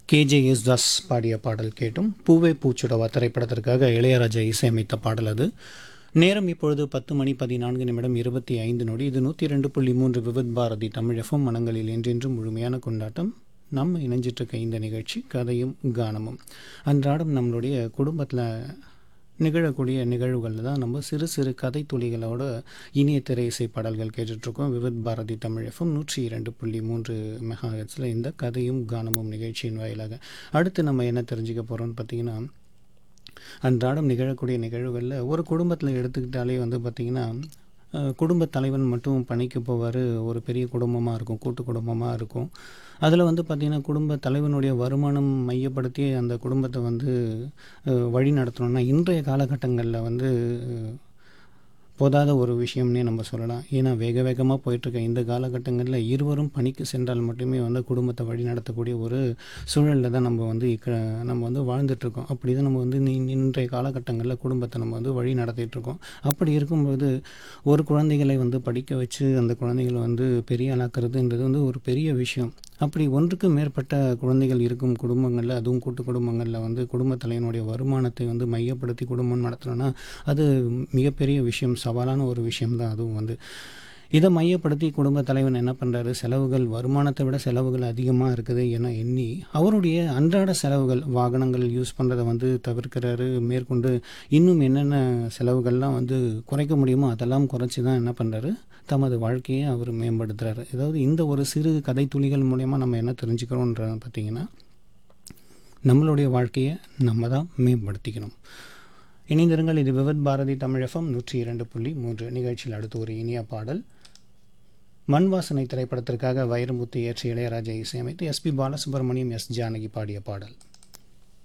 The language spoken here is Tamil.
கேஜே யேசுதாஸ் பாடிய பாடல் கேட்டும் பூவே பூச்சுடவா திரைப்படத்திற்காக இளையராஜா இசையமைத்த பாடல் அது நேரம் இப்பொழுது பத்து மணி பதினான்கு நிமிடம் இருபத்தி ஐந்து நொடி இது நூற்றி ரெண்டு புள்ளி மூன்று விவித் பாரதி தமிழ் எஃப்எம் மனங்களில் என்றென்றும் முழுமையான கொண்டாட்டம் நம்ம இணைஞ்சிட்டு இருக்க இந்த நிகழ்ச்சி கதையும் கானமும் அன்றாடம் நம்மளுடைய குடும்பத்தில் நிகழக்கூடிய நிகழ்வுகளில் தான் நம்ம சிறு சிறு கதை துளிகளோட இனிய திரை இசை பாடல்கள் கேட்டுட்ருக்கோம் விவித் பாரதி தமிழ் எஃப்எம் நூற்றி இரண்டு புள்ளி மூன்று மெகாஹெட்ஸில் இந்த கதையும் கானமும் நிகழ்ச்சியின் வாயிலாக அடுத்து நம்ம என்ன தெரிஞ்சுக்க போகிறோம்னு பார்த்தீங்கன்னா அன்றாடம் நிகழக்கூடிய நிகழ்வுகளில் ஒரு குடும்பத்தில் எடுத்துக்கிட்டாலே வந்து பார்த்திங்கன்னா குடும்பத் தலைவன் மட்டும் பணிக்கு போவார் ஒரு பெரிய குடும்பமாக இருக்கும் கூட்டு குடும்பமாக இருக்கும் அதில் வந்து பார்த்திங்கன்னா குடும்ப தலைவனுடைய வருமானம் மையப்படுத்தி அந்த குடும்பத்தை வந்து அஹ், வழி நடத்தணும்னா இன்றைய காலகட்டங்களில் வந்து அஹ், போதாத ஒரு விஷயம்னே நம்ம சொல்லலாம் ஏன்னா வேக வேகமாக போயிட்டுருக்க இந்த காலகட்டங்களில் இருவரும் பணிக்கு சென்றால் மட்டுமே வந்து குடும்பத்தை வழி நடத்தக்கூடிய ஒரு சூழலில் தான் நம்ம வந்து இக்க நம்ம வந்து வாழ்ந்துட்டுருக்கோம் அப்படி தான் நம்ம வந்து நீ- இன்றைய காலகட்டங்களில் குடும்பத்தை நம்ம வந்து வழி நடத்திட்டுருக்கோம் அப்படி இருக்கும்போது ஒரு குழந்தைகளை வந்து படிக்க வச்சு அந்த குழந்தைகளை வந்து பெரிய ஆளாக்குறதுன்றது வந்து ஒரு பெரிய விஷயம் அப்படி ஒன்றுக்கு மேற்பட்ட குழந்தைகள் இருக்கும் குடும்பங்களில் அதுவும் கூட்டு குடும்பங்களில் வந்து குடும்பத் தலைவனுடைய வருமானத்தை வந்து மையப்படுத்தி குடும்பம் நடத்தணும்னா அது மிகப்பெரிய விஷயம் சவாலான ஒரு விஷயம்தான் அதுவும் வந்து இதை மையப்படுத்தி குடும்ப தலைவன் என்ன பண்ணுறாரு செலவுகள் வருமானத்தை விட செலவுகள் அதிகமாக இருக்குது என எண்ணி அவருடைய அன்றாட செலவுகள் வாகனங்கள் யூஸ் பண்ணுறதை வந்து தவிர்க்கிறாரு மேற்கொண்டு இன்னும் என்னென்ன செலவுகள்லாம் வந்து குறைக்க முடியுமோ அதெல்லாம் குறைச்சி தான் என்ன பண்ணுறாரு தமது வாழ்க்கையை அவர் மேம்படுத்துகிறாரு அதாவது இந்த ஒரு சிறு கதை துளிகள் மூலயமா நம்ம என்ன தெரிஞ்சுக்கிறோன்ற பார்த்தீங்கன்னா நம்மளுடைய வாழ்க்கையை நம்ம தான் மேம்படுத்திக்கணும் இணைந்திருங்கள் இது விவத் பாரதி தமிழ் எஃப்எம் நூற்றி இரண்டு புள்ளி மூன்று நிகழ்ச்சியில் அடுத்து ஒரு இனிய பாடல் மண் வாசனை திரைப்படத்திற்காக வைரமுத்து இயற்றி இளையராஜா இசையமைத்து எஸ்பி பாலசுப்ரமணியம் எஸ் ஜானகி பாடிய பாடல்